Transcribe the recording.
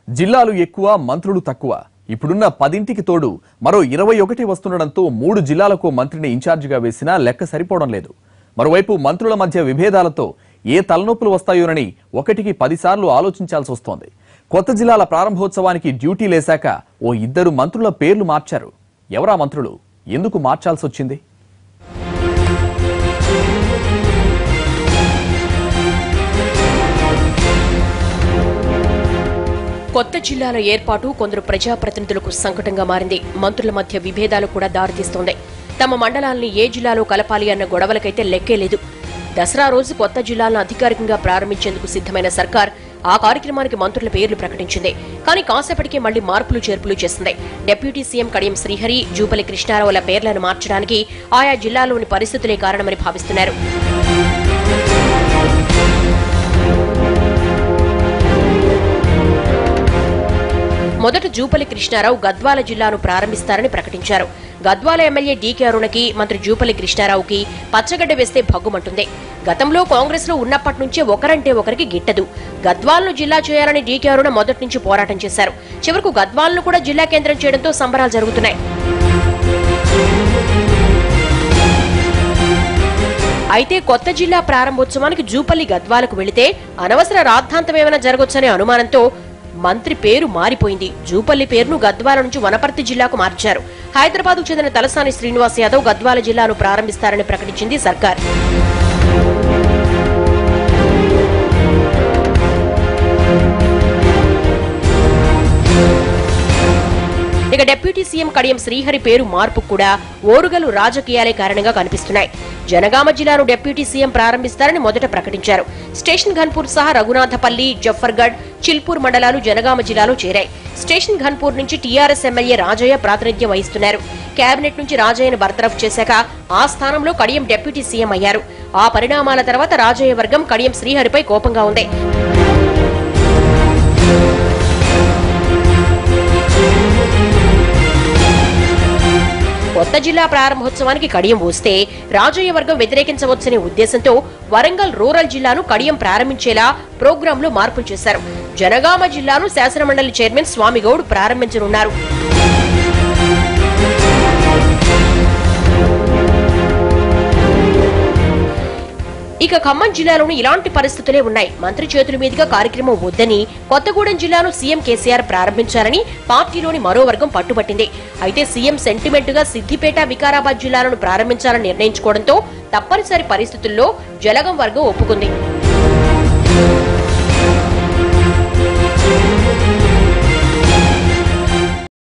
జిల్లాలు ఎక్కువ మంత్రులు తక్కువ ఇప్పుడున్న పదింటికి తోడు మరో ఇరవై ఒకటి వస్తుండడంతో మూడు జిల్లాలకు మంత్రిని ఇన్ఛార్జిగా వేసినా లెక్క సరిపోవడం లేదు మరోవైపు మంత్రుల మధ్య విభేదాలతో ఏ తలనొప్పులు వస్తాయోనని ఒకటికి పదిసార్లు ఆలోచించాల్సి వస్తోంది కొత్త జిల్లాల ప్రారంభోత్సవానికి డ్యూటీ లేశాక ఓ ఇద్దరు మంత్రుల పేర్లు మార్చారు ఎవరా మంత్రులు ఎందుకు మార్చాల్సి వచ్చింది కొత్త జిల్లాల ఏర్పాటు కొందరు ప్రజాప్రతినిధులకు సంకటంగా మారింది మంత్రుల మధ్య విభేదాలు కూడా దారితీస్తోంది తమ మండలాల్ని ఏ జిల్లాలో కలపాలి అన్న గొడవలకైతే లెక్కే లేదు దసరా రోజు కొత్త జిల్లాలను అధికారికంగా ప్రారంభించేందుకు సిద్ధమైన సర్కార్ ఆ కార్యక్రమానికి మంత్రుల పేర్లు ప్రకటించింది కానీ కాసేపటికే మళ్లీ మార్పులు చేర్పులు చేసింది డిప్యూటీ సీఎం కడియం శ్రీహరి జూపల్లి కృష్ణారావుల పేర్లను మార్చడానికి ఆయా జిల్లాలోని పరిస్థితులే కారణమని భావిస్తున్నారు మొదట జూపల్లి కృష్ణారావు గద్వాల జిల్లాను ప్రారంభిస్తారని ప్రకటించారు గద్వాల ఎమ్మెల్యే డీకే అరుణకి మంత్రి జూపల్లి కృష్ణారావుకి పచ్చగడ్డ వేస్తే భగ్గుమంటుంది గతంలో కాంగ్రెస్ లో ఉన్నప్పటి నుంచే ఒకరంటే ఒకరికి గిట్టదు గద్వాలను జిల్లా చేయాలని డీకే అరుణ మొదటి నుంచి పోరాటం చేశారు చివరకు గద్వాలను కూడా జిల్లా కేంద్రం చేయడంతో సంబరాలు జరుగుతున్నాయి అయితే కొత్త జిల్లా ప్రారంభోత్సవానికి జూపల్లి గద్వాలకు వెళితే అనవసర రాద్ధాంతం ఏమైనా జరగొచ్చనే అనుమానంతో మంత్రి పేరు మారిపోయింది జూపల్లి పేరును గద్వాల నుంచి వనపర్తి జిల్లాకు మార్చారు హైదరాబాద్ చెందిన తలసాని శ్రీనివాస్ యాదవ్ గద్వాల జిల్లాను ప్రారంభిస్తారని ప్రకటించింది సర్కార్ ఇక డిప్యూటీ సీఎం కడియం శ్రీహరి పేరు మార్పు కూడా ఓరుగలు రాజకీయాలే కారణంగా కనిపిస్తున్నాయి జనగామ జిల్లాను డిప్యూటీ సీఎం ప్రారంభిస్తారని మొదట ప్రకటించారు స్టేషన్ ఘన్పూర్ సహా రఘునాథపల్లి జఫర్గఢ్ చిల్పూర్ మండలాలు జనగామ జిల్లాలో చేరాయి స్టేషన్ ఘన్పూర్ నుంచి టీఆర్ఎస్ ఎమ్మెల్యే రాజయ్య ప్రాతినిధ్యం వహిస్తున్నారు కేబినెట్ నుంచి రాజయ్యను బర్తరఫ్ చేశాక ఆ స్థానంలో కడియం డిప్యూటీ సీఎం అయ్యారు ఆ పరిణామాల తర్వాత రాజయ్య వర్గం కడియం శ్రీహరిపై కోపంగా ఉంది కొత్త జిల్లా ప్రారంభోత్సవానికి కడియం వస్తే రాజయ్య వర్గం వ్యతిరేకించవచ్చనే ఉద్దేశంతో వరంగల్ రూరల్ జిల్లాను కడియం ప్రారంభించేలా ప్రోగ్రాంలో మార్పులు చేశారు జనగామ జిల్లాను శాసనమండలి చైర్మన్ స్వామిగౌడ్ ప్రారంభించనున్నారు ఇక ఖమ్మం జిల్లాలోని ఇలాంటి పరిస్థితులే ఉన్నాయి మంత్రి చేతుల మీదుగా కార్యక్రమం వద్దని కొత్తగూడెం జిల్లాను సీఎం కేసీఆర్ ప్రారంభించారని పార్టీలోని మరో వర్గం పట్టుబట్టింది అయితే సీఎం సెంటిమెంట్ గా సిద్దిపేట వికారాబాద్ జిల్లాలను ప్రారంభించాలని నిర్ణయించుకోవడంతో తప్పనిసరి పరిస్థితుల్లో జలగం వర్గం ఒప్పుకుంది